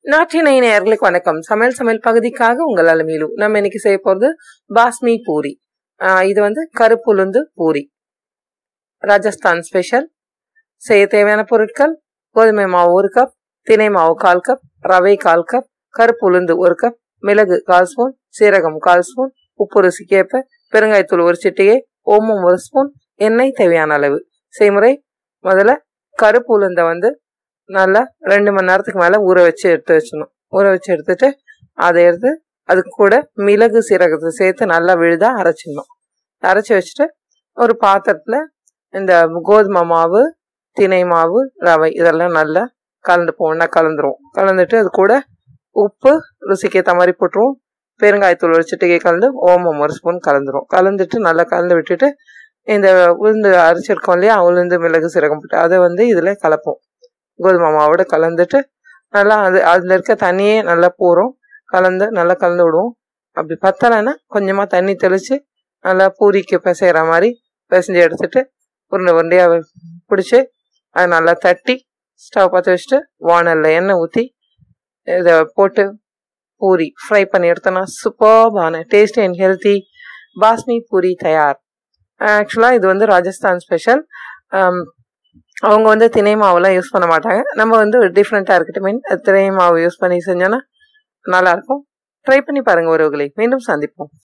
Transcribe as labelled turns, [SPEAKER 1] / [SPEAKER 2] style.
[SPEAKER 1] நாட்டினை நேயர்களுக்கு வணக்கம் சமையல் சமையல் பகுதிக்காக உங்கள் அலமையிலும் நம்ம இன்னைக்கு செய்ய போறது பாஸ்மி பூரி ஆஹ் இது வந்து கருப்புளுந்து பூரி ராஜஸ்தான் ஸ்பெஷல் செய்ய தேவையான பொருட்கள் கோதுமை மாவு ஒரு கப் தினை மாவு கால் கப் ரவை கால் கப் கருப்பு உளுந்து ஒரு கப் மிளகு கால் ஸ்பூன் சீரகம் கால் ஸ்பூன் உப்பு ருசிக்கேற்ப பெருங்காயத்தூள் ஒரு சிட்டிகை ஓமம் ஒரு ஸ்பூன் எண்ணெய் தேவையான அளவு செய்முறை முதல்ல கருப்பு உளுந்தை வந்து நல்லா ரெண்டு மணி நேரத்துக்கு மேலே ஊற வச்சு எடுத்து வச்சிடணும் ஊற வச்சு எடுத்துட்டு அதை எடுத்து அதுக்கு கூட மிளகு சீரகத்தை சேர்த்து நல்லா விழுதா அரைச்சிடணும் அரைச்சி வச்சுட்டு ஒரு பாத்திரத்தில் இந்த கோதுமை மாவு தினை மாவு ரவை இதெல்லாம் நல்லா கலந்து ஒன்றா கலந்துருவோம் கலந்துட்டு அது கூட உப்பு ருசிக்கு ஏற்ற மாதிரி போட்டுருவோம் பெருங்காயத்தூள் ஒரு சிட்டிகை கலந்து ஓமம் ஒரு ஸ்பூன் கலந்துரும் கலந்துட்டு நல்லா கலந்து விட்டுட்டு இந்த உளுந்து அரைச்சிருக்கோம் இல்லையா உளுந்து மிளகு சீரகம் போட்டு அதை வந்து இதில் கலப்போம் கோதுமை மாவோட கலந்துட்டு நல்லா அது அதில் இருக்க தண்ணியே நல்லா போகிறோம் கலந்து நல்லா கலந்து விடுவோம் அப்படி பத்தலைன்னா கொஞ்சமாக தண்ணி தெளித்து நல்லா பூரிக்கு பிசைகிற மாதிரி பிசைஞ்சு எடுத்துட்டு உருண்டை உருண்டையாக பிடிச்சி அதை நல்லா தட்டி ஸ்டவ் பற்ற வச்சுட்டு வானலில் எண்ணெய் ஊற்றி இதை போட்டு பூரி ஃப்ரை பண்ணி எடுத்தோன்னா சூப்பர்பான டேஸ்டி அண்ட் ஹெல்த்தி பாஸ்மி பூரி தயார் ஆக்சுவலாக இது வந்து ராஜஸ்தான் ஸ்பெஷல் அவங்க வந்து திணை மாவுலாம் யூஸ் பண்ண மாட்டாங்க நம்ம வந்து டிஃப்ரெண்ட்டாக இருக்கட்டும் மீன் திணை மாவு யூஸ் பண்ணி செஞ்சோன்னா நல்லாயிருக்கும் ட்ரை பண்ணி பாருங்கள் ஒருவர்களை மீண்டும் சந்திப்போம்